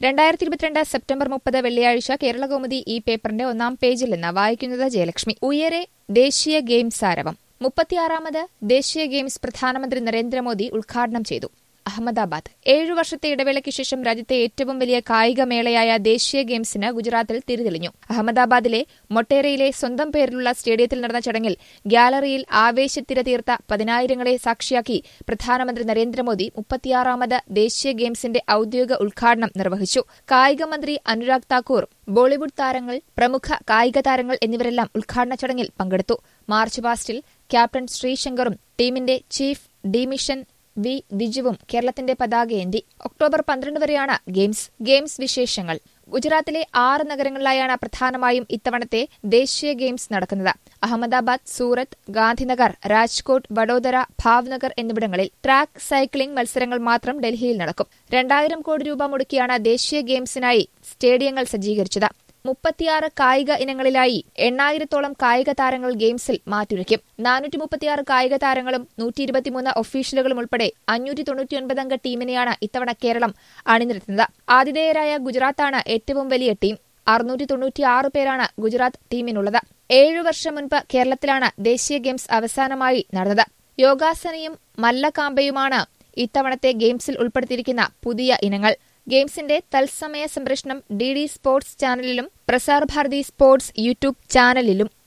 രണ്ടായിരത്തി ഇരുപത്തിരണ്ട് സെപ്റ്റംബർ മുപ്പത് വെള്ളിയാഴ്ച കേരളകൗമുദി ഈ പേപ്പറിന്റെ ഒന്നാം പേജിൽ നിന്ന് വായിക്കുന്നത് ജയലക്ഷ്മി ഉയരെ ദേശീയ ഗെയിംസ് ആരവം മുപ്പത്തിയാറാമത് ദേശീയ ഗെയിംസ് പ്രധാനമന്ത്രി നരേന്ദ്രമോദി ഉദ്ഘാടനം ചെയ്തു അഹമ്മദാബാദ് ഏഴു വർഷത്തെ ഇടവേളയ്ക്ക് ശേഷം രാജ്യത്തെ ഏറ്റവും വലിയ കായിക മേളയായ ദേശീയ ഗെയിംസിന് ഗുജറാത്തിൽ തിരിതെളിഞ്ഞു അഹമ്മദാബാദിലെ മൊട്ടേരയിലെ സ്വന്തം പേരിലുള്ള സ്റ്റേഡിയത്തിൽ നടന്ന ചടങ്ങിൽ ഗ്യാലറിയിൽ ആവേശത്തിര തീർത്ത പതിനായിരങ്ങളെ സാക്ഷിയാക്കി പ്രധാനമന്ത്രി നരേന്ദ്രമോദി മുപ്പത്തിയാറാമത് ദേശീയ ഗെയിംസിന്റെ ഔദ്യോഗിക ഉദ്ഘാടനം നിർവഹിച്ചു കായിക മന്ത്രി അനുരാഗ് താക്കൂർ ബോളിവുഡ് താരങ്ങൾ പ്രമുഖ കായിക താരങ്ങൾ എന്നിവരെല്ലാം ഉദ്ഘാടന ചടങ്ങിൽ പങ്കെടുത്തു മാർച്ച് പാസ്റ്റിൽ ക്യാപ്റ്റൻ ശ്രീശങ്കറും ടീമിന്റെ ചീഫ് ഡി മിഷൻ വി വിജുവും കേരളത്തിന്റെ പതാകയേന്തി ഒക്ടോബർ പന്ത്രണ്ട് വരെയാണ് ഗെയിംസ് ഗെയിംസ് വിശേഷങ്ങൾ ഗുജറാത്തിലെ ആറ് നഗരങ്ങളിലായാണ് പ്രധാനമായും ഇത്തവണത്തെ ദേശീയ ഗെയിംസ് നടക്കുന്നത് അഹമ്മദാബാദ് സൂറത്ത് ഗാന്ധിനഗർ രാജ്കോട്ട് വഡോദര ഭാവ്നഗർ എന്നിവിടങ്ങളിൽ ട്രാക്ക് സൈക്ലിംഗ് മത്സരങ്ങൾ മാത്രം ഡൽഹിയിൽ നടക്കും രണ്ടായിരം കോടി രൂപ മുടക്കിയാണ് ദേശീയ ഗെയിംസിനായി സ്റ്റേഡിയങ്ങൾ സജ്ജീകരിച്ചത് മുപ്പത്തിയാറ് കായിക ഇനങ്ങളിലായി എണ്ണായിരത്തോളം കായിക താരങ്ങൾ ഗെയിംസിൽ മാറ്റുരയ്ക്കും നാനൂറ്റി മുപ്പത്തിയാറ് കായിക താരങ്ങളും നൂറ്റി ഇരുപത്തിമൂന്ന് ഒഫീഷ്യലുകളും ഉൾപ്പെടെ അഞ്ഞൂറ്റി തൊണ്ണൂറ്റിയൊൻപത് അംഗ ടീമിനെയാണ് ഇത്തവണ കേരളം അണിനിരത്തുന്നത് ആതിഥേയരായ ഗുജറാത്താണ് ഏറ്റവും വലിയ ടീം അറുന്നൂറ്റി തൊണ്ണൂറ്റിയാറ് പേരാണ് ഗുജറാത്ത് ടീമിനുള്ളത് ഏഴു വർഷം മുൻപ് കേരളത്തിലാണ് ദേശീയ ഗെയിംസ് അവസാനമായി നടന്നത് യോഗാസനയും മല്ലകാമ്പയുമാണ് ഇത്തവണത്തെ ഗെയിംസിൽ ഉൾപ്പെടുത്തിയിരിക്കുന്ന പുതിയ ഇനങ്ങൾ ഗെയിംസിന്റെ തത്സമയ സംപ്രേഷണം ഡി ഡി സ്പോർട്സ് ചാനലിലും പ്രസാർ ഭാരതി സ്പോർട്സ് യൂട്യൂബ് ചാനലിലും